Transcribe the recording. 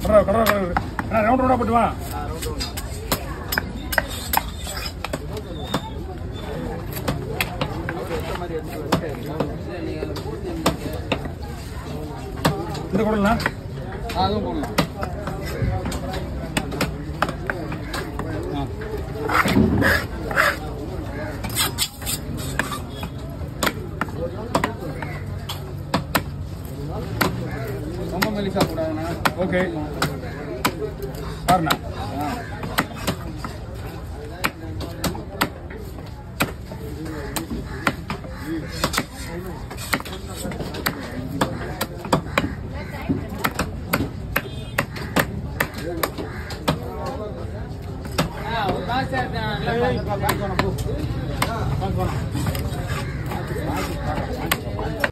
கடை கடை கடை அண்ணா ரவுண்ட் ரவுண்டா போட்டு வா இந்த குடல்ண்ணா அதுவும் போடலாம் ரொம்ப மெலிசா கூடாதுண்ணா ஓகே பாருண்ணா ஆ. ஆ, ஒரு காசு எடுத்தேன். நல்லா பாத்துப்பா, பாத்து போனா போ. பாத்து போனா. பாத்து பாத்து.